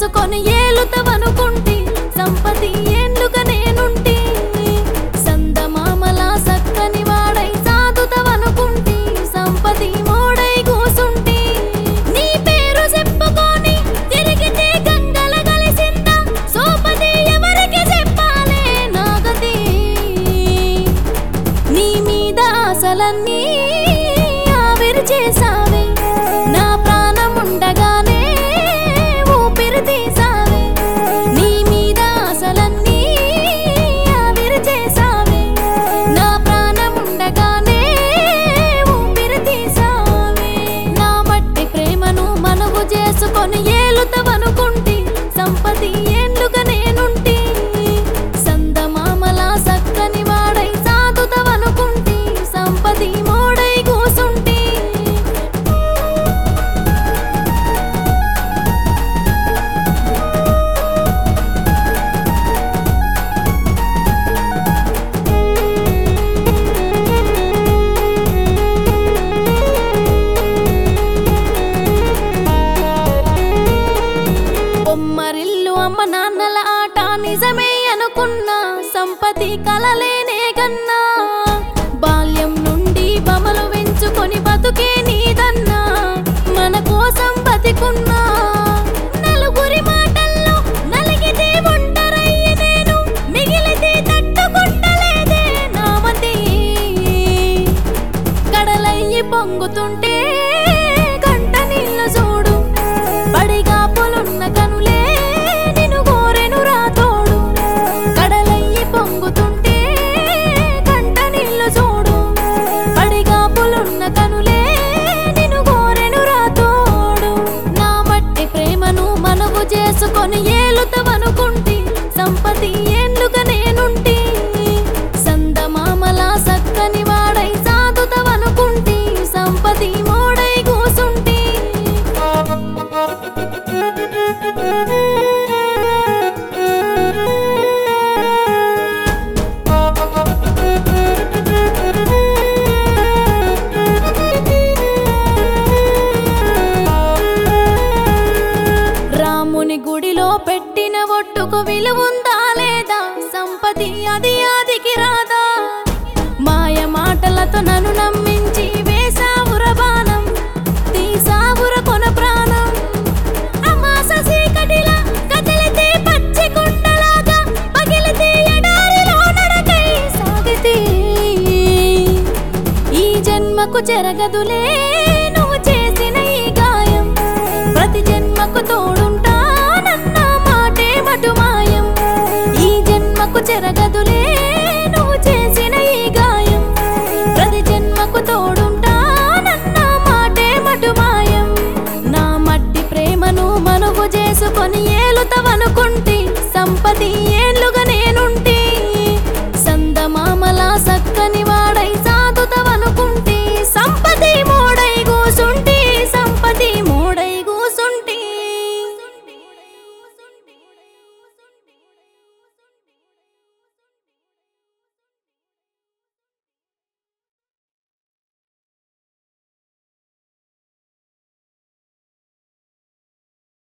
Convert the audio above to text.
చేసుకొని ఏలుతవనుకుంటి సంపతి ఏండ్లుగా నేనుంటి సందమామల సక్కని వాడై సాధుతవనుకుంటి సంపతి మోడై కూసుంటి నీ పేరు చెప్పుకొని తిరిగితే గంగల కలిసిందా సోపతి ఎవరికి చెప్పాలే నాగతి నీ మీద ఆశలన్నీ ఆవిరి చేసావే నా ప్రాణం ఉండగానే ఊపిరి తీసావే నీ మీద ఆశలన్నీ ఆవిరి చేసావే నా ప్రాణం ఉండగానే ఊపిరి తీసావే నా మట్టి ప్రేమను మనవు చేసుకొని ఏలుతవనుకుంటి సంపతి ఏండ్లుగా నేనుంటి సందమామల సక్కని వాడై సాధుతవనుకుంటి సంపతి మోడై కూసుంటి బొమ్మరిల్లు అమ్మ నాన్నల ఆట నిజమే అనుకున్నా సంపతి కలలేనే కన్నా బాల్యం నుండి బమలు వెంచుకొని బతుకే నీదన్నా మన కోసం బతికున్నా నలుగురి మాటల్లో నలిగితే ఒంటరయ్యి నేను మిగిలితే తట్టుకుంటలేదే నామతి కడలయ్యి పొంగుతుంటే కంట నీళ్ళు చూడు బడిగా పొలున్న కనులే నిన్ను గోరెను రాతోడు కడలయ్యి పొంగుతుంటే కంట నీళ్ళు చూడు బడిగా పొలున్న కనులే నిన్ను గోరెను రాతోడు నా మట్టి ప్రేమను మనవు చేసుకొని ఏలుతవనుకుంటి సంపతి ఏండ్లుగా నేనుంటి సందమామల సక్కని వాడై సాధుతవనుకుంటి సంపతి మోడై కూసుంటి రాముని గుడిలో పెట్టిన ఒట్టుకు విలువుందా లేదా సంపతి అది ఆదికి రాదా మాయ మాటలతో నన్ను నమ్మించి వేసావుర బాణం తీసావుర కొన ప్రాణం అమాస చీకటిలా కదిలితే పచ్చి కుండలాగా పగిలితే ఎడారిలో నడకై సాగితే ఈ జన్మకు చెరగదులే నువ్వు చేసిన ఈ గాయం ప్రతి జన్మకు తోడుంటానన్న మాటే మటు మాయం ఈ జన్మకు చెరగదులే